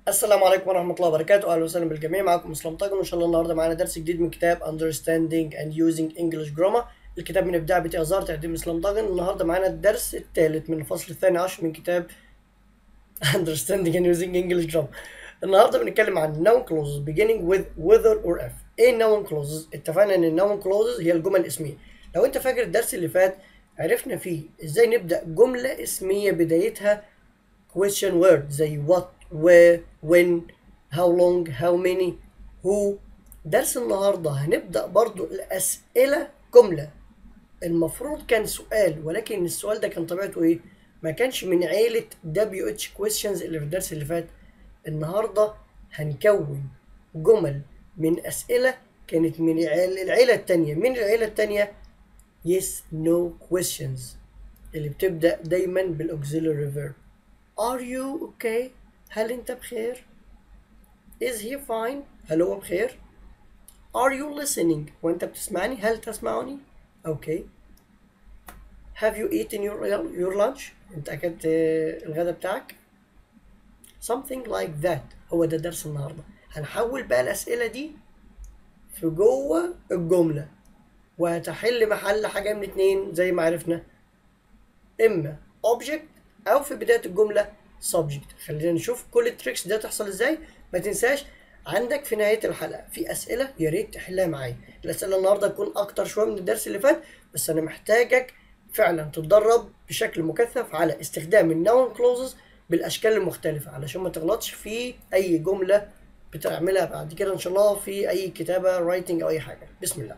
السلام عليكم ورحمة الله وبركاته أهلا وسهلا بالجميع معكم اسلام طاجن وإن شاء الله النهاردة معانا درس جديد من كتاب Understanding and Using English Grammar الكتاب من إبداع بيتي أزهر تقديم اسلام طاجن النهاردة معانا الدرس الثالث من الفصل الثاني عشر من كتاب Understanding and Using English Grammar النهاردة بنتكلم عن noun clauses beginning with whether or if إيه noun clauses؟ اتفقنا إن noun clauses هي الجمل الاسمية لو أنت فاكر الدرس اللي فات عرفنا فيه إزاي نبدأ جملة اسمية بدايتها question word زي what where when how long how many who درس النهارده هنبدأ برضو الأسئلة جملة المفروض كان سؤال ولكن السؤال ده كان طبيعته ايه؟ ما كانش من عيلة WH questions اللي في الدرس اللي فات النهارده هنكون جمل من أسئلة كانت من العيلة العيلة التانية من العيلة التانية yes no questions اللي بتبدأ دايما بالauxiliary verb Are you okay؟ هل أنت بخير؟ Is he fine؟ هل هو بخير؟ Are you listening؟ وأنت بتسمعني؟ هل تسمعني؟ Okay. Have you eaten your your lunch؟ أنت أكلت آه، الغداء بتاعك؟ Something like that هو ده درس النهارده. هنحول بقى الأسئلة دي في جوه الجملة وهتحل محل حاجة من اتنين زي ما عرفنا اما object او في بدايه الجمله subject خلينا نشوف كل التريكس ده تحصل ازاي ما تنساش عندك في نهايه الحلقه في اسئله يا ريت تحلها معايا الاسئله النهارده تكون اكتر شويه من الدرس اللي فات بس انا محتاجك فعلا تتدرب بشكل مكثف على استخدام النون كلوزز بالاشكال المختلفه علشان ما تغلطش في اي جمله بتعملها بعد كده ان شاء الله في اي كتابه رايتنج او اي حاجه بسم الله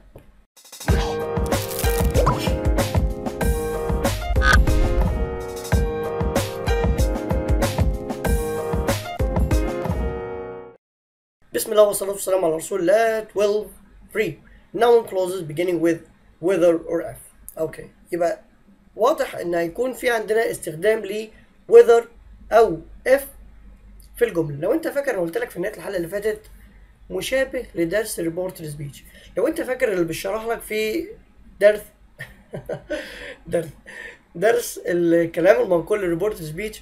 بسم الله والصلاة والسلام على رسول الله 12 3 noun clauses beginning with whether or if اوكي يبقى واضح ان هيكون في عندنا استخدام ل whether او if في الجملة لو انت فاكر انا قلت لك في نهاية الحلقة اللي فاتت مشابه لدرس ريبورت سبيتش لو انت فاكر اللي بيشرح لك في درس درس درس الكلام المنقول للريبورت سبيتش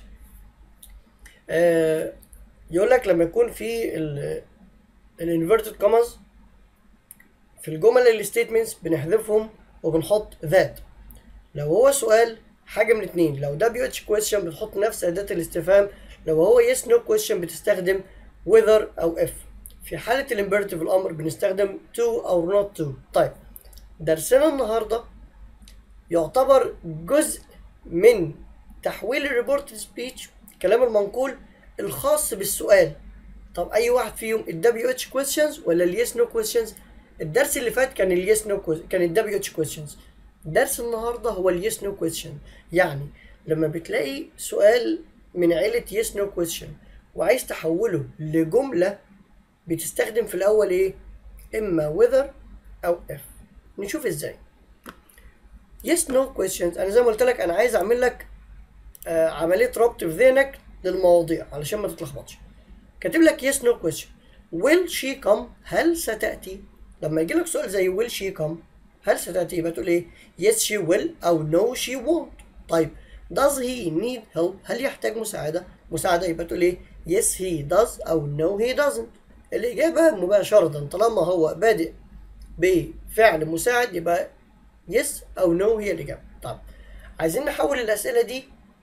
آه يقول لك لما يكون في الانفيرتد كوماز في الجمل الستيتمنتس بنحذفهم وبنحط ذات لو هو سؤال حاجه من اتنين لو دبليو اتش كويشن بتحط نفس اداه الاستفهام لو هو يس نو كويشن بتستخدم whether او if في حاله الامبيرتيف الامر بنستخدم to او not to طيب درسنا النهارده يعتبر جزء من تحويل الريبورت سبيتش الكلام المنقول الخاص بالسؤال طب اي واحد فيهم الدبليو اتش كويشنز ولا اليس نو كويشنز الدرس اللي فات كان اليس نو كان الدبليو اتش كويشنز درس النهارده هو اليس نو كويشن يعني لما بتلاقي سؤال من عيلة يس نو كويشن وعايز تحوله لجملة بتستخدم في الأول إيه؟ إما whether أو if نشوف إزاي يس نو كويشنز أنا زي ما قلت لك أنا عايز أعمل لك آه عملية ربط في ذهنك للمواضيع علشان ما تتلخبطش كاتب لك يس نو كويشن will she come هل ستأتي لما يجي لك سؤال زي will she come هل ستأتي يبقى تقول ايه yes she will أو no she won't طيب does he need help هل يحتاج مساعدة مساعدة يبقى تقول ايه yes he does أو no he doesn't الإجابة مباشرة طالما هو بادئ بفعل مساعد يبقى yes أو no هي الإجابة طب عايزين نحول الأسئلة دي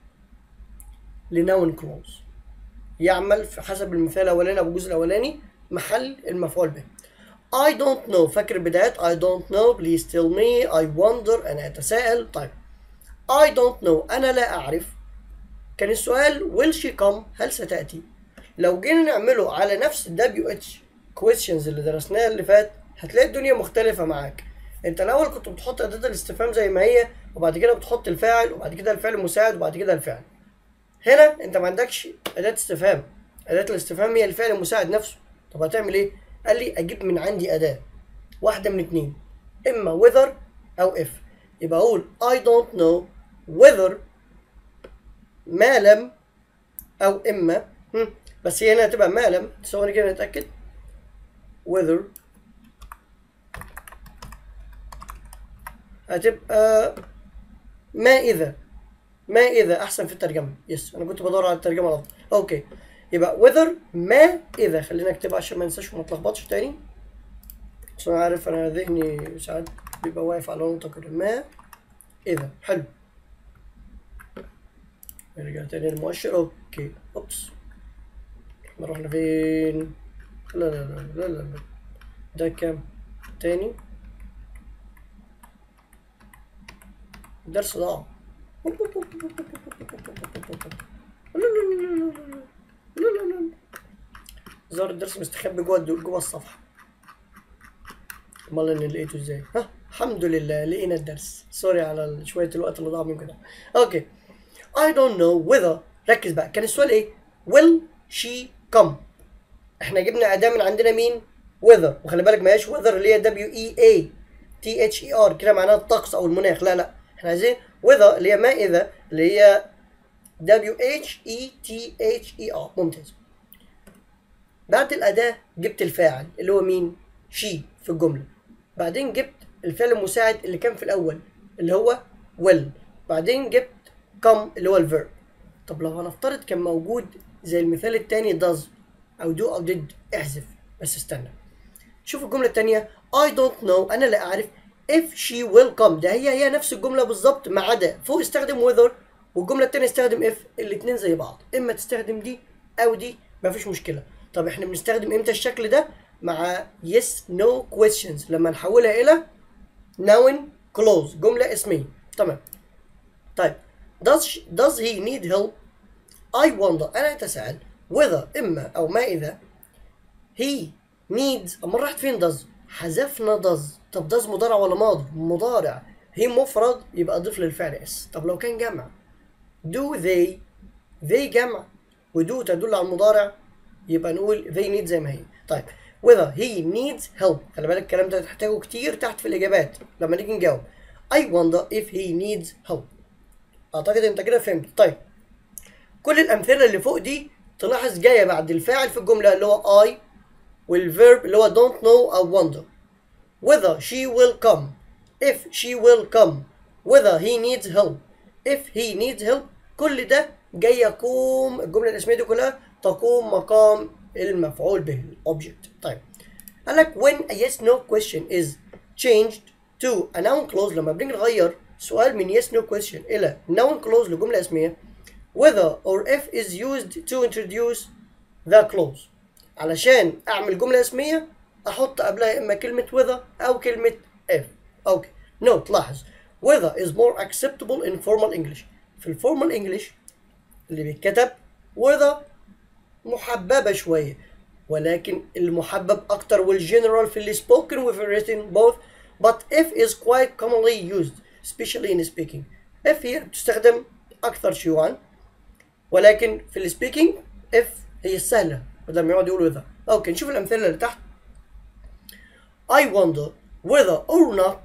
لنون كلوز يعمل في حسب المثال الاولاني او الجزء الاولاني محل المفعول به I don't know فاكر بداية I don't know please tell me I wonder أنا أتساءل طيب I don't know أنا لا أعرف كان السؤال will she come هل ستأتي لو جينا نعمله على نفس WH questions اللي درسناها اللي فات هتلاقي الدنيا مختلفة معاك انت الاول كنت بتحط اداة الاستفهام زي ما هي وبعد كده بتحط الفاعل وبعد كده الفعل المساعد وبعد كده الفعل هنا انت ما عندكش اداه استفهام اداه الاستفهام هي الفعل المساعد نفسه طب هتعمل ايه قال لي اجيب من عندي اداه واحده من اتنين اما whether او if يبقى اقول I don't know whether ما لم او اما هم، بس هي هنا هتبقى ما لم ثواني كده نتاكد whether هتبقى ما اذا ما اذا احسن في الترجمه يس انا كنت بدور على الترجمه الافضل اوكي يبقى whether ما اذا خلينا اكتبها عشان ما ننساش وما نتلخبطش تاني عشان انا عارف انا ذهني ساعات بيبقى واقف على نقطة كده ما اذا حلو نرجع تاني للمؤشر اوكي اوبس احنا رحنا فين لا لا لا لا لا, لا. ده كام تاني الدرس ضاع زار الدرس مستخبي جوه جوه الصفحة امال اني لقيته ازاي ها الحمد لله لقينا الدرس سوري على شوية الوقت اللي ضاع منكم ده اوكي I don't know whether ركز بقى كان السؤال ايه will she come احنا جبنا اداة من عندنا مين weather وخلي بالك ما هياش weather اللي هي دبليو اي اي تي اتش اي ار كده معناها الطقس او المناخ لا لا احنا عايزين weather اللي هي ما اذا اللي هي دبليو اتش اي تي اتش اي ار ممتاز بعد الاداة جبت الفاعل اللي هو مين شي في الجملة بعدين جبت الفعل المساعد اللي كان في الاول اللي هو will بعدين جبت come اللي هو الفيرب طب لو هنفترض كان موجود زي المثال التاني does او do او did احذف بس استنى شوف الجملة التانية I don't know أنا لا أعرف if she will come ده هي هي نفس الجملة بالظبط ما عدا فوق استخدم whether والجملة التانية استخدم if الاتنين زي بعض إما تستخدم دي أو دي مفيش مشكلة طب إحنا بنستخدم إمتى الشكل ده مع yes no questions لما نحولها إلى noun clause جملة اسمية تمام طيب does she, does he need help I wonder أنا أتساءل whether إما أو ما إذا he needs أما راحت فين does حذفنا does طب does مضارع ولا ماضي مضارع هي مفرد يبقى أضيف للفعل اس طب لو كان جمع do they they جمع ودو تدل على المضارع يبقى نقول they need زي ما هي طيب whether he needs help خلي بالك الكلام ده تحتاجه كتير تحت في الإجابات لما نيجي نجاوب I wonder if he needs help أعتقد أنت كده فهمت طيب كل الأمثلة اللي فوق دي تلاحظ جاية بعد الفاعل في الجملة اللي هو I والverb اللي هو don't know أو wonder whether she will come if she will come whether he needs help if he needs help كل ده جاي يقوم الجملة الاسمية دي كلها تقوم مقام المفعول به object طيب قال لك when a yes no question is changed to a noun clause لما بنيجي نغير سؤال من yes no question إلى noun clause لجملة اسمية whether or if is used to introduce the clause علشان أعمل جملة اسمية أحط قبلها إما كلمة whether أو كلمة if أوكي نوت لاحظ whether is more acceptable in formal English في الفورمال English اللي بيتكتب whether محببة شوية ولكن المحبب أكتر والجنرال في اللي spoken وفي written both but if is quite commonly used especially in speaking if here بتستخدم أكثر شيوعا ولكن في السبيكينج if هي السهلة بدل ما يقعد يقول whether أوكي نشوف الأمثلة اللي تحت I wonder whether or not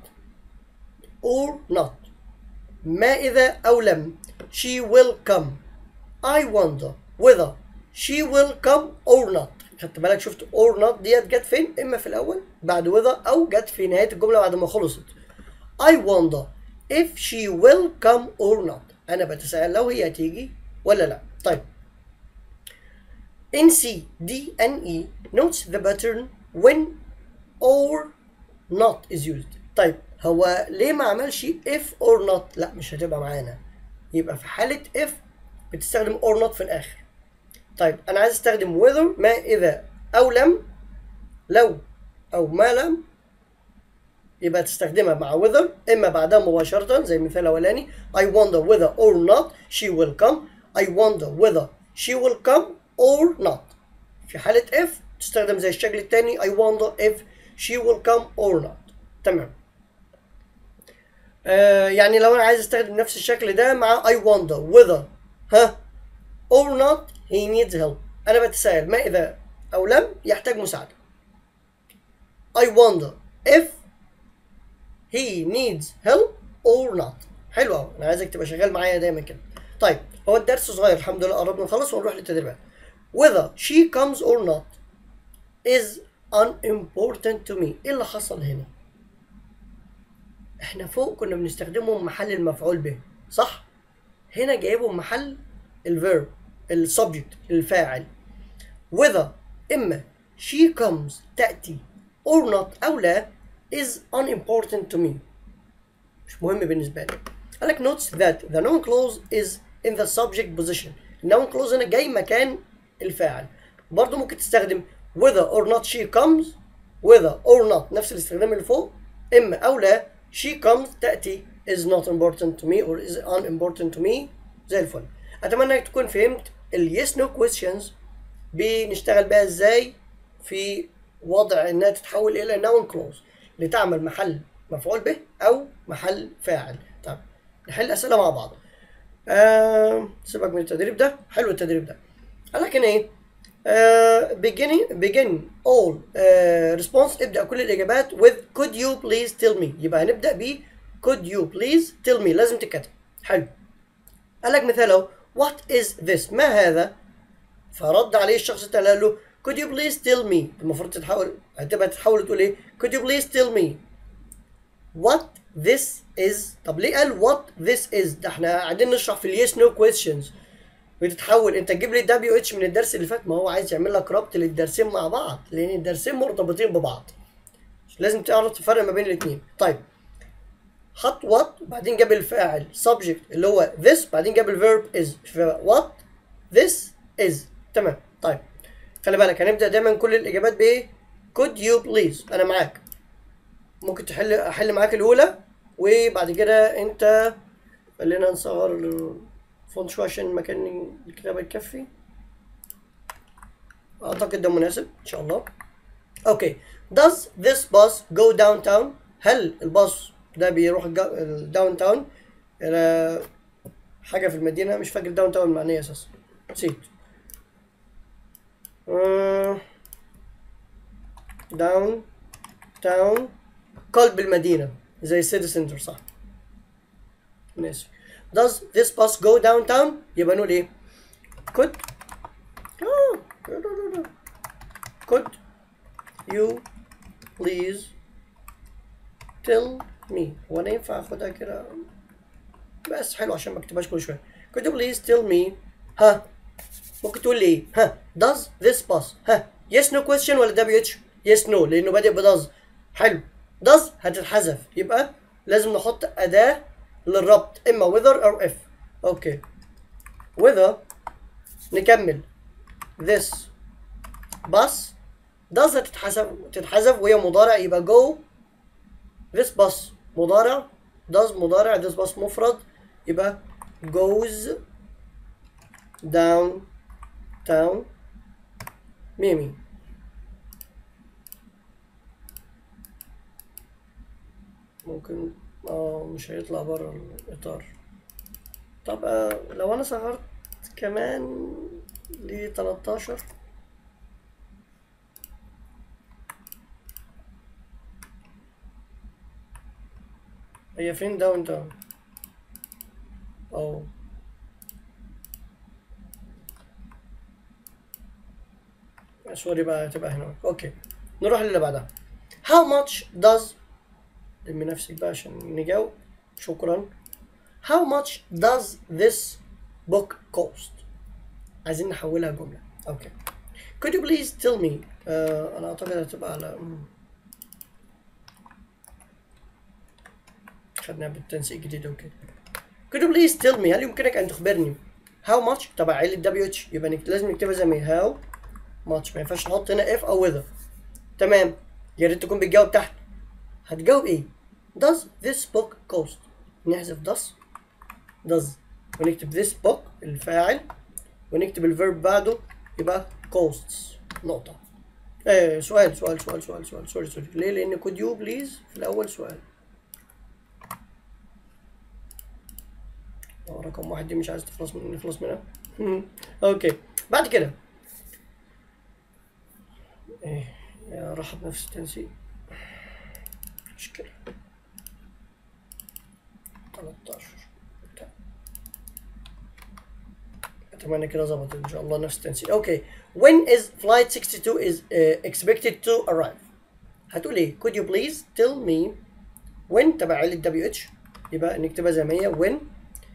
or not ما إذا أو لم she will come I wonder whether she will come or not خدت بالك شفت or not ديت جت فين إما في الأول بعد whether أو جت في نهاية الجملة بعد ما خلصت I wonder if she will come or not أنا بتساءل لو هي هتيجي ولا لا طيب in C D N E notes the pattern when or not is used طيب هو ليه ما عملش if or not لا مش هتبقى معانا يبقى في حالة if بتستخدم or not في الآخر طيب أنا عايز أستخدم whether ما إذا أو لم لو أو ما لم يبقى تستخدمها مع whether إما بعدها مباشرة زي المثال الأولاني I wonder whether or not she will come I wonder whether she will come or not في حالة if تستخدم زي الشكل التاني I wonder if she will come or not تمام آه يعني لو انا عايز استخدم نفس الشكل ده مع I wonder whether ها or not he needs help انا بتساءل ما اذا او لم يحتاج مساعدة I wonder if he needs help or not حلو قوي انا عايزك تبقى شغال معايا دايما كده طيب هو الدرس صغير الحمد لله قربنا نخلص ونروح للتدريبات whether she comes or not is unimportant to me ايه اللي حصل هنا احنا فوق كنا بنستخدمهم محل المفعول به صح هنا جايبهم محل الفيرب السبجكت الفاعل whether إما she comes تأتي or not أو لا is unimportant to me مش مهم بالنسبة لي قال لك notes that the noun clause is in the subject position noun clause هنا جاي مكان الفاعل برضه ممكن تستخدم whether or not she comes whether or not نفس الاستخدام اللي فوق إما أو لا she comes تأتي is not important to me or is unimportant to me زي الفل أتمنى إنك تكون فهمت ال yes no questions بنشتغل بيها إزاي في وضع إنها تتحول إلى noun clause لتعمل محل مفعول به أو محل فاعل طب نحل أسئلة مع بعض آه سيبك من التدريب ده حلو التدريب ده قال لك هنا إيه آه beginning begin all آه response ابدأ كل الإجابات with could you please tell me يبقى هنبدأ ب could you please tell me لازم تتكتب حلو قال لك مثاله what is this ما هذا فرد عليه الشخص التاني قال له could you please tell me المفروض تتحول هتبقى تتحول تقول ايه could you please tell me what this is طب ليه قال what this is ده احنا قاعدين نشرح في اليس نو questions بتتحول انت تجيب لي دبليو اتش من الدرس اللي فات ما هو عايز يعمل لك ربط للدرسين مع بعض لان الدرسين مرتبطين ببعض لازم تعرف تفرق ما بين الاثنين طيب حط what وبعدين جاب الفاعل subject اللي هو this بعدين جاب الفيرب is what this is تمام طيب خلي بالك هنبدا دايما كل الاجابات بايه could you please انا معاك ممكن تحل احل معاك الاولى وبعد كده انت خلينا نصغر الفونت شويه عشان مكان الكتابه يكفي اعتقد ده مناسب ان شاء الله اوكي does this bus go downtown هل الباص ده بيروح الداون تاون الى حاجه في المدينه مش فاكر داون تاون معناه ايه اساسا نسيت داون تاون قلب المدينه زي سيتي سنتر صح ماشي does this bus go downtown يبقى نقول ايه could oh, could you please tell me هو انا ينفع اخدها كده بس حلو عشان ما اكتبهاش كل شويه could you please tell me ها ممكن تقول لي ايه ها does this bus ها yes no question ولا دبليو اتش yes no لانه بادئ ب does حلو does هتتحذف يبقى لازم نحط اداه للربط اما whether or if اوكي whether نكمل this bus does هتتحذف تتحذف وهي مضارع يبقى go this bus مضارع does مضارع this bus مفرد يبقى goes down town ميمي ممكن اه مش هيطلع بره الاطار طب آه لو انا صغرت كمان ل 13 هي فين داون داون او سوري بقى تبقى هنا اوكي نروح للي بعدها how much does لمي نفسك بقى عشان نجاوب شكرا how much does this book cost عايزين نحولها جملة اوكي could you please tell me uh, انا اعتقد هتبقى على خدنا بالتنسيق جديد اوكي could you please tell me هل يمكنك ان تخبرني how much تبع عيلة دبليو اتش يبقى نك... لازم نكتبها زي ما هي how much ما ينفعش نحط هنا if او whether تمام يا ريت تكون بتجاوب تحت هتجاوب ايه does this book cost نحذف does does ونكتب this book الفاعل ونكتب الفيرب بعده يبقى costs نقطة ايه سؤال سؤال سؤال سؤال سؤال سوري سوري ليه لان could you please في الاول سؤال رقم واحد دي مش عايز تخلص من نخلص منها اوكي بعد كده ايه يا راحة نفس التنسيق مشكلة 13 اتمنى كده ظبطت ان شاء الله نفس التنسيق اوكي when is flight 62 is uh, expected to arrive هتقول ايه could you please tell me when تبع عيلة WH يبقى نكتبها زي ما هي when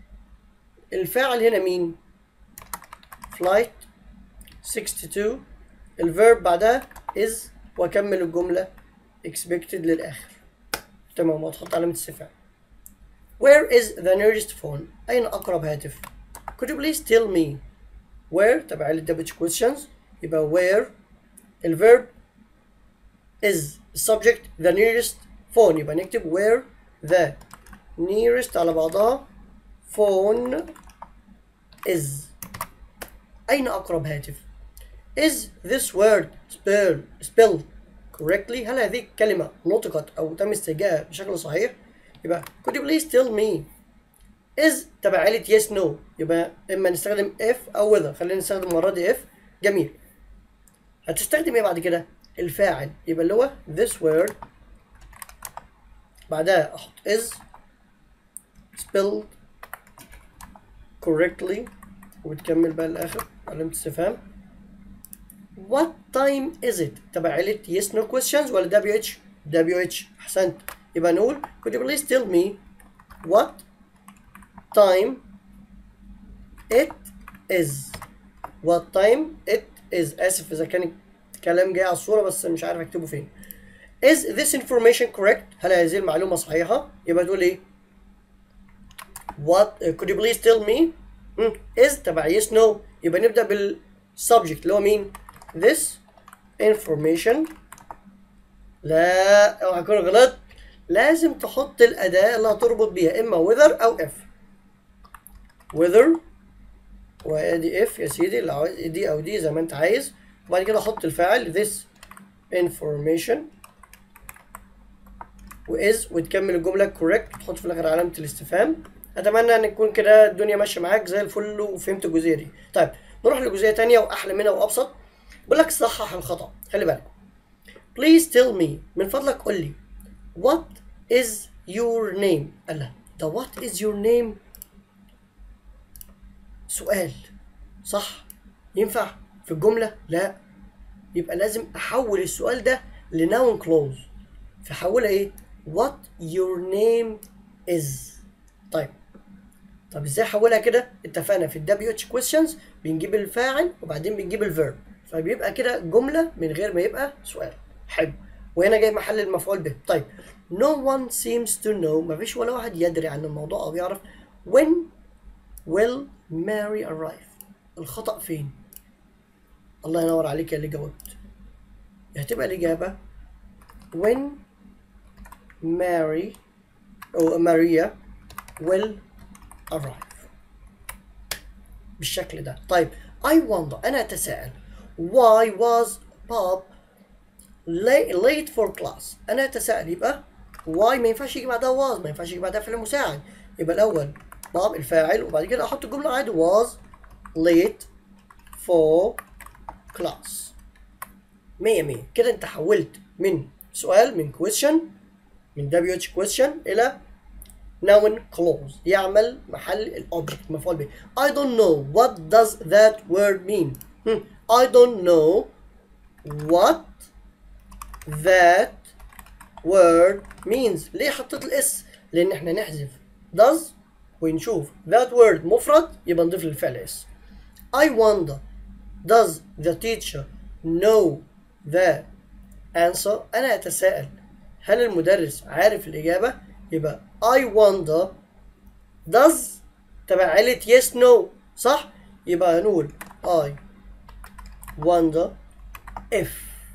الفاعل هنا مين flight 62 الفيرب بعدها is واكمل الجمله expected للاخر تمام وتحط علامه استفهام Where is the nearest phone? أين أقرب هاتف؟ Could you please tell me where تبع ال double questions يبقى where الverb is subject the nearest phone يبقى نكتب where the nearest على بعضها phone is أين أقرب هاتف؟ Is this word spell, spelled correctly؟ هل هذه الكلمة نطقت أو تم استهجاءها بشكل صحيح؟ يبقى could you please tell me is تبع عيلة yes no يبقى إما نستخدم if أو whether خلينا نستخدم المرة دي if جميل هتستخدم إيه بعد كده؟ الفاعل يبقى اللي هو this word بعدها أحط is spelled correctly وتكمل بقى الآخر علامة استفهام What time is it؟ تبع عيلة yes no questions ولا WH؟ WH أحسنت يبقى نقول could you please tell me what time it is what time it is آسف إذا كان الكلام جاي على الصورة بس مش عارف أكتبه فين is this information correct هل هذه المعلومة صحيحة يبقى تقول إيه what could you please tell me مم. is تبع yes no يبقى نبدأ بالسبجكت اللي هو مين this information لا اوعى اكون غلط لازم تحط الأداة اللي هتربط بيها إما whether أو if whether وادي if يا سيدي اللي عاوز دي أو دي زي ما أنت عايز وبعد كده أحط الفاعل this information وis وتكمل الجملة correct وتحط في الآخر علامة الاستفهام أتمنى أن تكون كده الدنيا ماشية معاك زي الفل وفهمت الجزئية دي طيب نروح لجزئية تانية وأحلى منها وأبسط بيقول لك صحح الخطأ خلي بالك please tell me من فضلك قول لي what is your name قال لها ده what is your name سؤال صح ينفع في الجملة لا يبقى لازم أحول السؤال ده لناون كلوز فحولها إيه what your name is طيب طب ازاي احولها كده اتفقنا في الدبليو اتش questions بنجيب الفاعل وبعدين بنجيب الفيرب فبيبقى كده جمله من غير ما يبقى سؤال حلو وهنا جاي محل المفعول به طيب no one seems to know مفيش ولا واحد يدري عن الموضوع او يعرف when will Mary arrive الخطأ فين الله ينور عليك يا اللي جاوبت هتبقى الإجابة when Mary أو ماريا will arrive بالشكل ده طيب I wonder أنا أتساءل why was Bob late, late for class أنا أتساءل يبقى why ما ينفعش يجي بعدها was ما ينفعش يجي بعدها فعل مساعد يبقى الأول Bob الفاعل وبعد كده أحط الجملة عادي was late for class مية مية كده أنت حولت من سؤال من question من WH question إلى noun clause يعمل محل الأوبجكت مفعول به I don't know what does that word mean hmm. I don't know what that word means ليه حطيت الاس لان احنا نحذف does ونشوف that word مفرد يبقى نضيف للفعل اس I wonder does the teacher know the answer انا اتساءل هل المدرس عارف الاجابه يبقى I wonder does تبع عيلة yes no صح يبقى هنقول I wonder if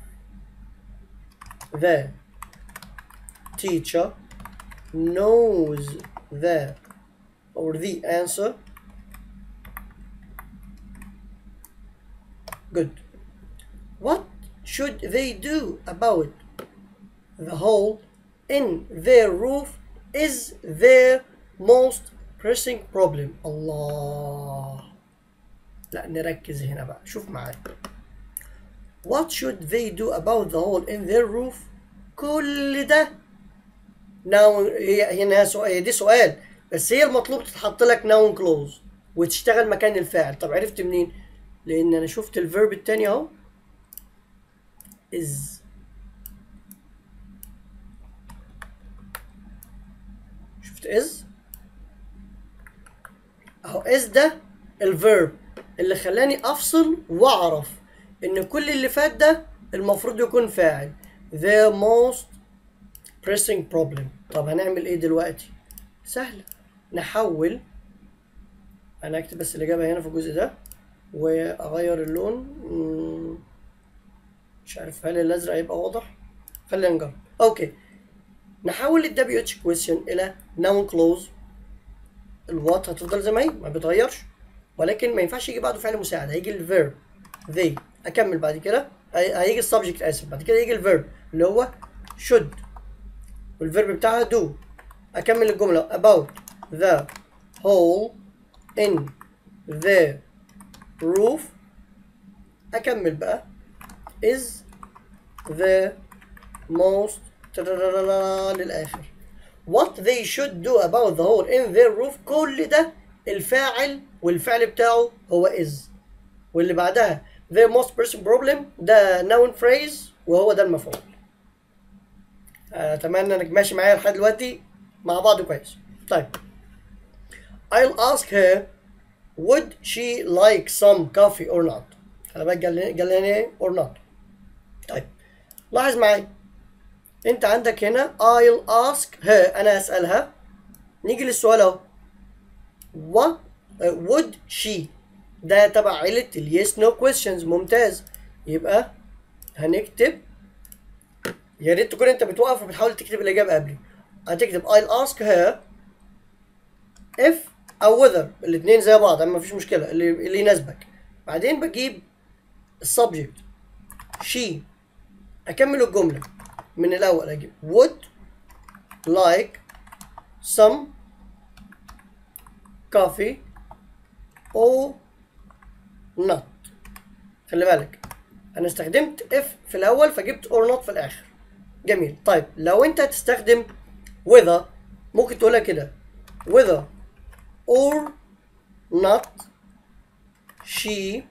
the teacher knows the or the answer good what should they do about the hole in their roof is their most pressing problem الله لا نركز هنا بقى شوف معايا What should they do about the hole in their roof كل ده noun هي هنا سؤال هي دي سؤال بس هي المطلوب تتحط لك noun clause وتشتغل مكان الفاعل طب عرفت منين لان انا شفت الفيرب التاني اهو is شفت is اهو is ده الفيرب اللي خلاني افصل واعرف ان كل اللي فات ده المفروض يكون فاعل the most pressing problem طب هنعمل ايه دلوقتي سهلة نحول انا اكتب بس الاجابة هنا في الجزء ده واغير اللون مم، مش عارف هل الازرق هيبقى واضح خلينا نجرب اوكي نحول ال WH question الى noun clause الوات هتفضل زي ما هي ما بيتغيرش ولكن ما ينفعش يجي بعده فعل مساعد هيجي الفيرب they اكمل بعد كده هي- هيجي السبجكت اسف بعد كده يجي الفيرب اللي هو should والفيرب بتاعها do اكمل الجمله about the hole in the roof اكمل بقى is the most ترررررر للاخر what they should do about the hole in their roof كل ده الفاعل والفعل بتاعه هو is واللي بعدها the most pressing problem ده noun phrase وهو ده المفعول اتمنى انك ماشي معايا لحد دلوقتي مع بعض كويس طيب I'll ask her would she like some coffee or not خلي بالك قال لي قال لي ايه or not طيب لاحظ معايا انت عندك هنا I'll ask her انا اسالها نيجي للسؤال اهو what uh, would she ده تبع عيلة ال yes no questions ممتاز يبقى هنكتب يا ريت تكون انت بتوقف وبتحاول تكتب الاجابه قبلي هتكتب I'll ask her if او whether الاثنين زي بعض اما مفيش مشكله اللي اللي يناسبك بعدين بجيب السبجكت she اكمل الجمله من الاول اجيب would like some coffee or not خلي بالك انا استخدمت if في الاول فجبت or not في الاخر جميل طيب لو انت هتستخدم whether ممكن تقولها كده whether or not she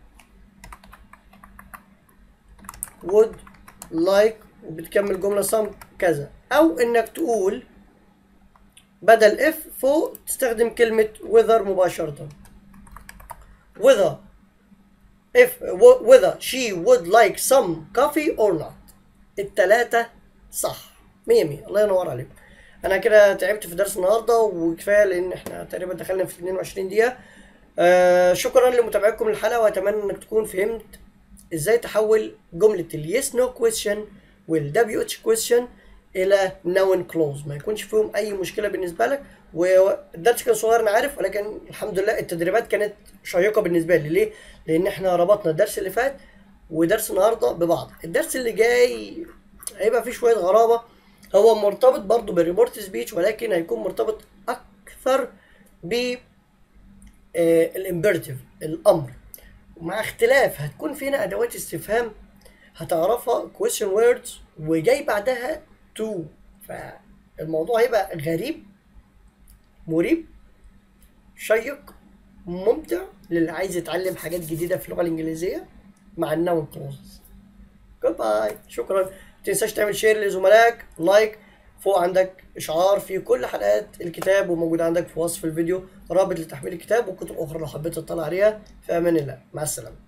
would like وبتكمل جملة some كذا أو إنك تقول بدل if فوق تستخدم كلمة whether مباشرة whether if whether she would like some coffee or not التلاتة صح مية مية الله ينور عليكم انا كده تعبت في درس النهارده وكفايه لان احنا تقريبا دخلنا في 22 دقيقه آه شكرا لمتابعتكم للحلقه واتمنى انك تكون فهمت ازاي تحول جمله اليس نو كويشن والدبليو اتش كويشن الى نون كلوز ما يكونش فيهم اي مشكله بالنسبه لك والدرس كان صغير انا عارف ولكن الحمد لله التدريبات كانت شيقه بالنسبه لي ليه لان احنا ربطنا الدرس اللي فات ودرس النهارده ببعض الدرس اللي جاي هيبقى فيه شويه غرابه هو مرتبط برضه بالريبورت سبيتش ولكن هيكون مرتبط اكثر ب الامبرتيف الامر ومع اختلاف هتكون فينا ادوات استفهام هتعرفها question words وجاي بعدها to فالموضوع هيبقى غريب مريب شيق ممتع للي عايز يتعلم حاجات جديده في اللغه الانجليزيه مع النون كلوزز جود باي شكرا ما تنساش تعمل شير لزملائك لايك فوق عندك اشعار في كل حلقات الكتاب وموجود عندك في وصف الفيديو رابط لتحميل الكتاب وكتب اخرى لو حبيت تطلع عليها في امان الله مع السلامه